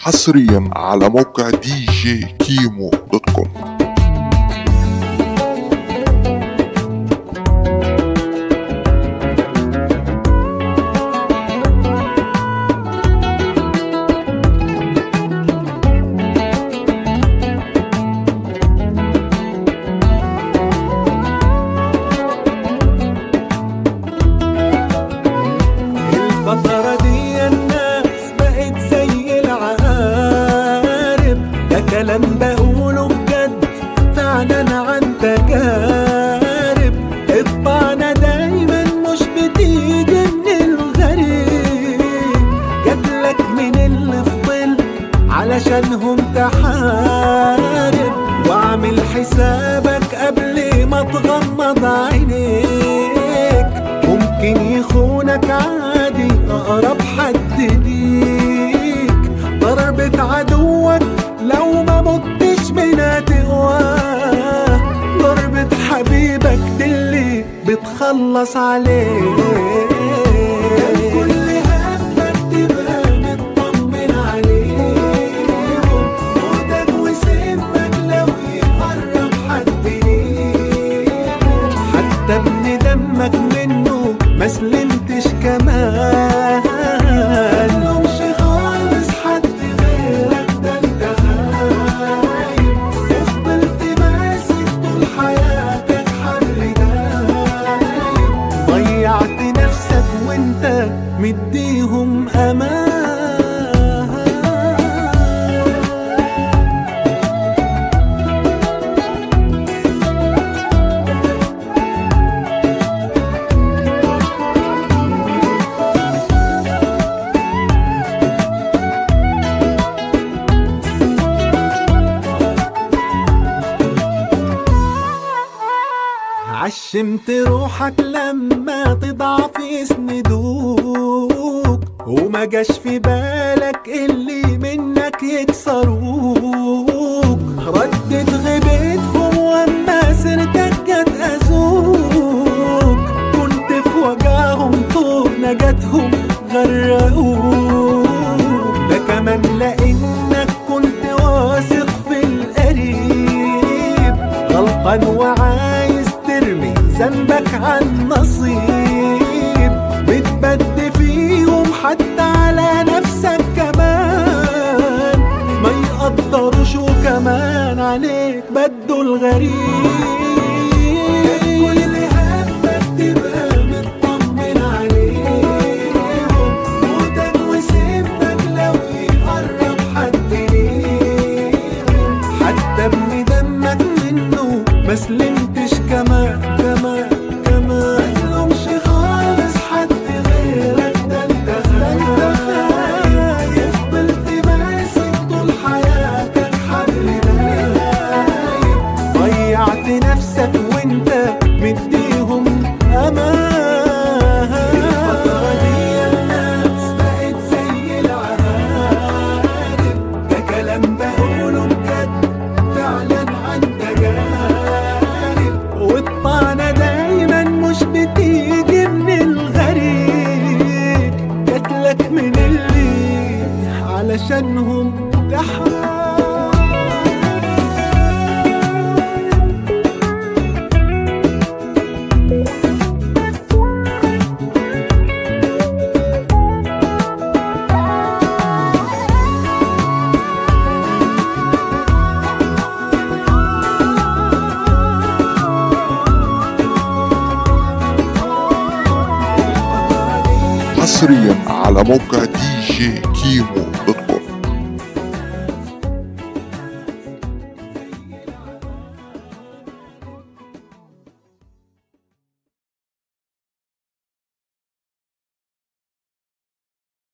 حصريا على موقع دي جي كيمو دوت كوم الفترة دي الناس بقت زي العقارب ده كلام بقوله بجد فعلا عن تجارب الطعنة دايما مش بتيجي من الغريب جاتلك من اللي فضل علشانهم تحارب واعمل حسابك قبل ما تغمض عينيك ممكن يخونك عادي أقرب حد ليك ضربة عدوك لو ما متش منها تقواه ضربة حبيبك دي اللي بتخلص عليك كل همك تبقى مطمن عليهم موتك وسيبك لو يقرب حد ليهم حتى ابن دمك منه ما سلمتش كمان ملومش خالص حد غيرك ده انت خايف وفضلت ماسك طول حياتك حبل دايم ضيعت نفسك وانت مديهم امان عشمت روحك لما تضعف يسندوك وما جاش في بالك اللي منك يكسروك ردت غيبتهم واما سيرتك جت ازوك كنت في وجعهم طول نجاتهم غرقوك ده كمان لانك كنت واثق في القريب غلطان وعايز ترمي ذنبك عن نصيب بتبد فيهم حتى على نفسك كمان ما يقدروش وكمان عليك بدوا الغريب كل همك تبقى مطمن عليهم موتك وسيبك لو يقرب حد ليهم حتى ابن دمك منه ما سلمتش كمان كمان كمان ملومش خالص حد غيرك ده انت خايف فضلت ماسك طول حياتك حبل دايم ضيعت نفسك وانت مديهم امان الفترة دي الناس بقت زي العقارب ده كلام بقوله بجد فعلا عن تجارب والطعنة دايما مش بتيجي من الغريب جاتلك من اللي علشانهم تحارب حصريا على موقع دي جي كيمو